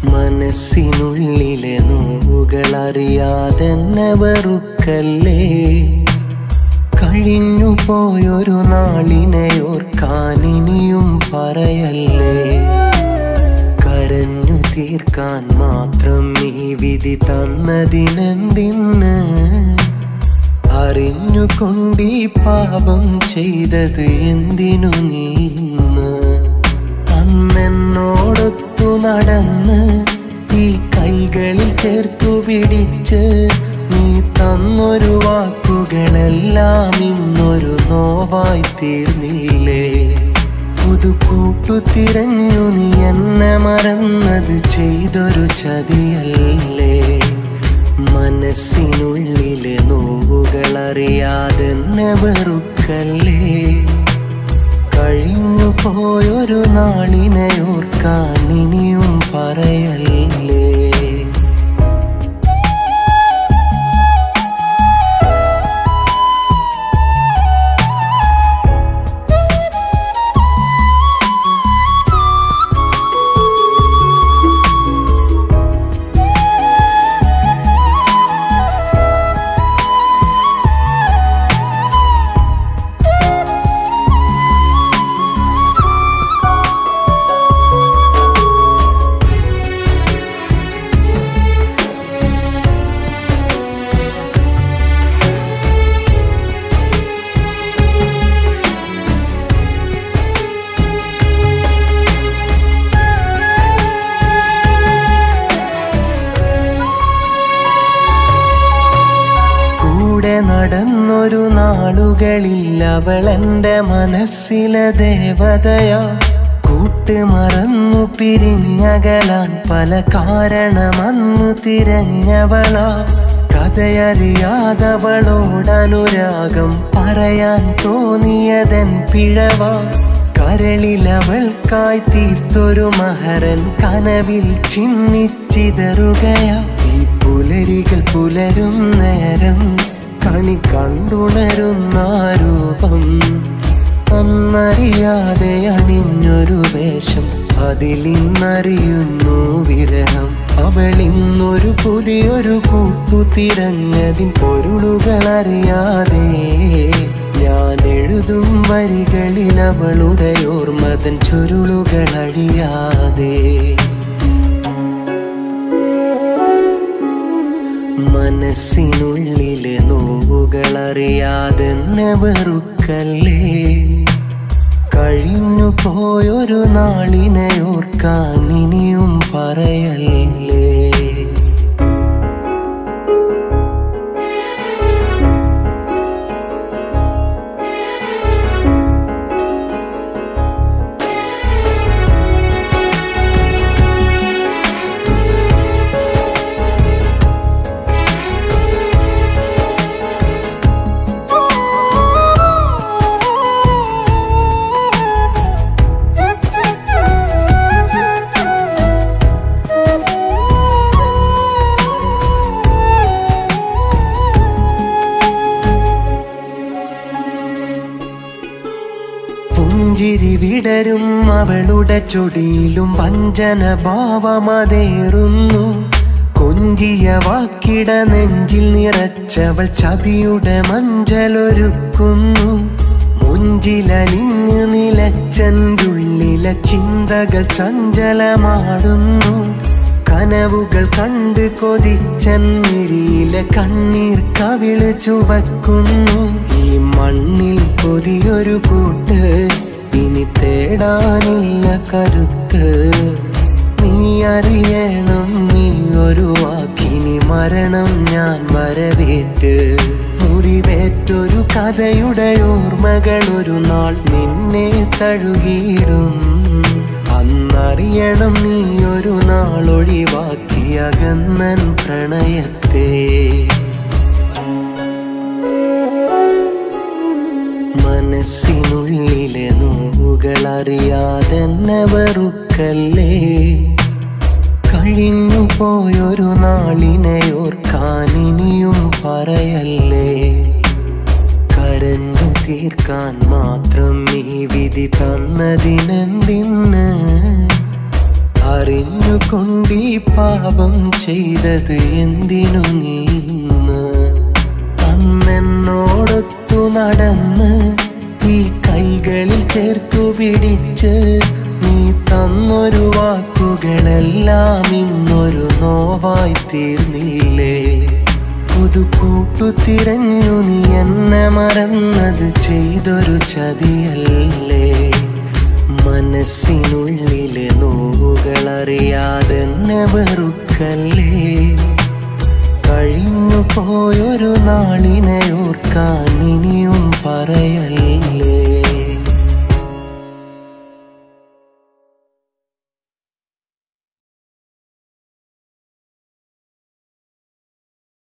മനസ്സിനുള്ളിലെ നോവുകളറിയാതെന്നെ വെറുക്കല്ലേ കഴിഞ്ഞു പോയൊരു നാളിനെ ഓർക്കാനിനിയും പറയല്ലേ കരഞ്ഞു തീർക്കാൻ മാത്രം ഈ വിധി തന്നതിനെന്തിന് അറിഞ്ഞുകൊണ്ടീ പാപം ചെയ്തത് എന്തിനു നീ ഇന്ന് അന്നെന്നോടൊത്തു നടന്ന് ഈ കൈകളിൽ ചേർത്തു പിടിച്ച് നീ തന്നൊരു വാക്കുകളെല്ലാം ഇന്നൊരു നോവായി തീർന്നില്ലേ പുതുകൂട്ടു തിരഞ്ഞു നീ എന്നെ മറന്നത് ചെയ്തൊരു ചതിയല്ലേ മനസ്സിനുള്ളിലെ നോവുകളറിയാതെന്നെ വെറുക്കല്ലേ കഴിഞ്ഞു പോയൊരു നാളിനെ ഓർക്കാൻ ഇനിയും പറയല്ലേ കൂടെ നടന്നൊരു നാളുകളിൽ അവൾ എൻ്റെ മനസ്സിലെ ദേവതയാ കൂട്ട് മറന്നു പിരിഞ്ഞകലാൻ പല കാരണമന്നു തിരഞ്ഞവളാ കഥയറിയാതവളോടനുരാഗം പറയാൻ തോന്നിയതൻ പിഴവാ കരളിലവൾക്കായി തീർത്തൊരു മഹരൻ കനവിൽ ചിന്നിച്ചിതറുകയാ ഈ പുലരികൾ പുലരും നേരം കണി കണ്ടുണരുന്ന രൂപം അന്നറിയാതെ അണിഞ്ഞൊരു വേഷം അതിലിന്നറിയുന്നു വിരഹം അവൾ ഇന്നൊരു പുതിയൊരു കൂട്ടു തിരഞ്ഞതിൻ പൊരുളുകൾ അറിയാതെ ഞാൻ എഴുതും വരികളിൽ അവളുടെ ഓർമ്മതൻ ചുരുളുകൾ അഴിയാതെ മനസ്സിനുള്ളിലെ നോവുകളറിയാതെന്നെ വെറുക്കല്ലേ കഴിഞ്ഞു പോയൊരു നാളിനെ ഓർക്കാൻ ഇനിയും പറയല്ലേ പുഞ്ചിരി വിടരും അവളുടെ ചൊടിയിലും വഞ്ചന ഭാവമതേറുന്നു കൊഞ്ചിയ വാക്കിട നെഞ്ചിൽ നിറച്ചവൾ ചതിയുടെ മഞ്ചലൊരുക്കുന്നു മുഞ്ചിലലിഞ്ഞു നിലച്ചൻ്റുള്ളിലെ ചിന്തകൾ ചഞ്ചലമാടുന്നു കനവുകൾ കണ്ട് കൊതിച്ചൻ മിഴിയിലെ കണ്ണീർ കവിള് ചുവക്കുന്നു ഈ മണ്ണിൽ പുതിയൊരു കൂട്ട് ഇനി തേടാനില്ല കരുത്ത് നീ അറിയണം നീ ഒരു വാക്കിനി മരണം ഞാൻ വരവേറ്റ് മുറിവേറ്റൊരു കഥയുടെ ഓർമ്മകൾ ഒരു നാൾ നിന്നെ തഴുകിയിടും അന്നറിയണം നീ ഒരു നാളൊഴിവാക്കിയ ഗന്നൻ പ്രണയത്തെ മനസ്സിനുള്ളിലെ നോവുകളറിയാതെന്നെ വെറുക്കല്ലേ കഴിഞ്ഞു പോയൊരു നാളിനെ ഓർക്കാൻ ഇനിയും പറയല്ലേ കരഞ്ഞു തീർക്കാൻ മാത്രം ഈ വിധി തന്നതിനെന്തിന് അറിഞ്ഞു അറിഞ്ഞുകൊണ്ടീ പാപം ചെയ്തത് എന്തിനു നീ ഇന്ന് അന്നെന്നോടൊത്തു നടന്ന് ഈ കൈകളിൽ ചേർത്തു പിടിച്ച് നീ തന്നൊരു വാക്കുകളെല്ലാം ഇന്നൊരു നോവായി തീർന്നില്ലേ പുതുക്കൂട്ടു തിരഞ്ഞു നീ എന്നെ മറന്നത് ചെയ്തൊരു ചതിയല്ലേ മനസ്സിനുള്ളിലെ നോവുകളറിയാതെ എന്നെ വെറുക്കല്ലേ കഴിഞ്ഞു പോയൊരു നാളിനെ ഓർക്കാൻ ഇനിയും പറയല്ലേ